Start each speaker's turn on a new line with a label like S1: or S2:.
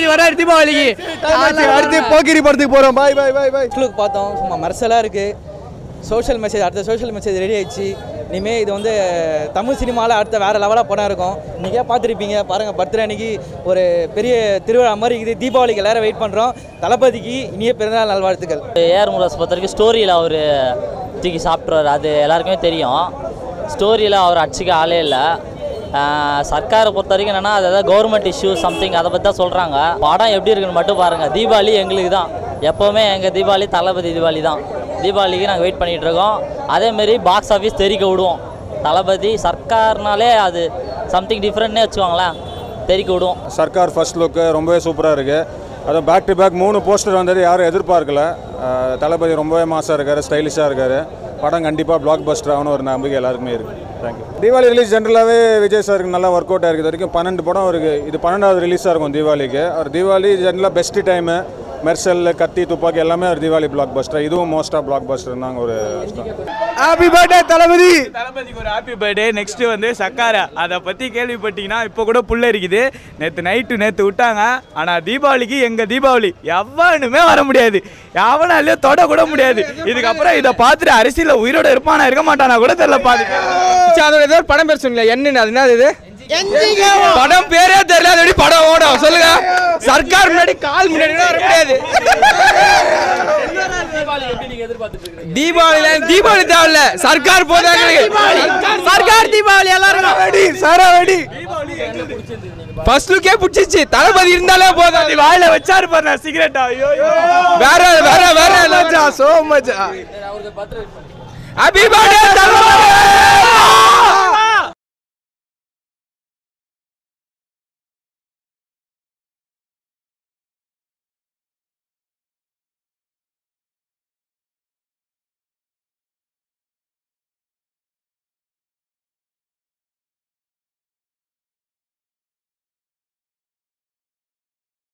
S1: வராரு தீபாவளிக்கு
S2: அடுத்து போக்கிரி படத்துக்கு போறோம் பாய் பாய் பாய் பாய்
S3: லுக் பார்த்தோம் சும்மா மரசலாக இருக்குது சோஷியல் மெசேஜ் அடுத்த சோஷியல் மெசேஜ் ரெடி ஆயிடுச்சு இனிமேல் இது வந்து தமிழ் சினிமாவில் அடுத்த வேறு லெவலாக படம் இருக்கும் இன்றைக்கே பார்த்துருப்பீங்க பாருங்கள் பர்த்டே அன்னைக்கு ஒரு பெரிய திருவிழா மாதிரி இது தீபாவளிக்கு எல்லாரும் வெயிட் பண்ணுறோம் தளபதிக்கு இனிய பிறந்தநாள் நல்வாழ்த்துக்கள்
S4: ஏஆர் முருகஸ் பொறுத்த வரைக்கும் ஸ்டோரியில் அவர் தூக்கி சாப்பிட்ருவார் அது எல்லாருக்குமே தெரியும் ஸ்டோரியில் அவர் அடிச்சுக்க ஆளே இல்லை சர்க்காரை பொறுத்த வரைக்கும் என்னென்னா அது ஏதாவது கவர்மெண்ட் இஷ்யூ சம்திங் அதை பற்றி தான் சொல்கிறாங்க படம் எப்படி இருக்குன்னு மட்டும் பாருங்கள் தீபாவளி எங்களுக்கு தான் எப்போவுமே எங்கள் தீபாவளி தளபதி தீபாவளி தான் தீபாவளிக்கு நாங்கள் வெயிட் பண்ணிகிட்டு இருக்கோம் அதேமாரி பாக்ஸ் ஆஃபீஸ் தெரிக்க விடுவோம் தளபதி சர்க்கார்னாலே அது சம்திங் டிஃப்ரெண்ட்னே வச்சுக்கோங்களேன் தெரிக்க விடுவோம்
S5: சர்க்கார் ஃபர்ஸ்ட் லுக்கு ரொம்பவே சூப்பராக இருக்குது அதுவும் பேக் டு பேக் மூணு போஸ்டர் வந்தது யாரும் எதிர்பார்க்கல அஹ் தளபதி ரொம்பவே மாசாக இருக்கார் ஸ்டைலிஷாக இருக்கார் படம் கண்டிப்பாக பிளாக் பஸ்டர் ஆகணும் ஒரு நம்பிக்கை எல்லாருக்குமே இருக்குது தேங்க்யூ தீபாவளி ரிலீஸ் ஜென்ரலாகவே விஜய் சாருக்கு நல்லா ஒர்க் அவுட் ஆகிருக்கு இது வரைக்கும் பன்னெண்டு படம் இருக்குது இது பன்னெண்டாவது ரிலீஸாக இருக்கும் தீபாவளிக்கு அவர் தீபாவளி ஜென்ரலாக பெஸ்ட்டு டைமு மெர்சல் கத்தி துப்பாக்கி எல்லாமே ஒரு தீபாவளி பிளாக் பஸ்டர் இதுவும் மோஸ்ட்டாக பிளாக் பஸ்டர் தாங்க ஒரு
S2: ஹாப்பி பர்த்டே தளபதி
S1: தளபதிக்கு ஒரு ஹாப்பி பர்த்டே நெக்ஸ்ட் வந்து சக்காரை அதை பற்றி கேள்விப்பட்டீங்கன்னா இப்போ கூட புள்ள இருக்குது நேற்று நைட்டு நேற்று விட்டாங்க ஆனால் தீபாவளிக்கு எங்கள் தீபாவளி எவனுமே வர முடியாது எவனாலையும் தொட கூட முடியாது இதுக்கப்புறம் இதை பார்த்துட்டு அரசியலில் உயிரோட இருப்பானா இருக்க மாட்டானா கூட தெரியல பாத்து அதோட ஏதோ ஒரு படம் பேர் சொன்னீங்க என்னன்னு அது என்ன இது படம் பேரே தெரியல அது எப்படி படம் ஓடும் சொல்லுங்க சர்க்கார் முன்னாடி கால் முன்னாடி வர முடியாது தீபாவளில தீபாவளி தேவையில்ல சர்க்கார் போதாங்க சர்க்கார் தீபாவளி எல்லாரும் வெடி சாரா வெடி ஃபர்ஸ்ட் லுக்கே பிடிச்சிச்சு தளபதி இருந்தாலே போதும் நீ வாயில வச்சாரு பாரு சிகரெட்டா ஐயோ வேற வேற வேற லஞ்சா சோ மச் ஹாப்பி பர்த்டே தளபதி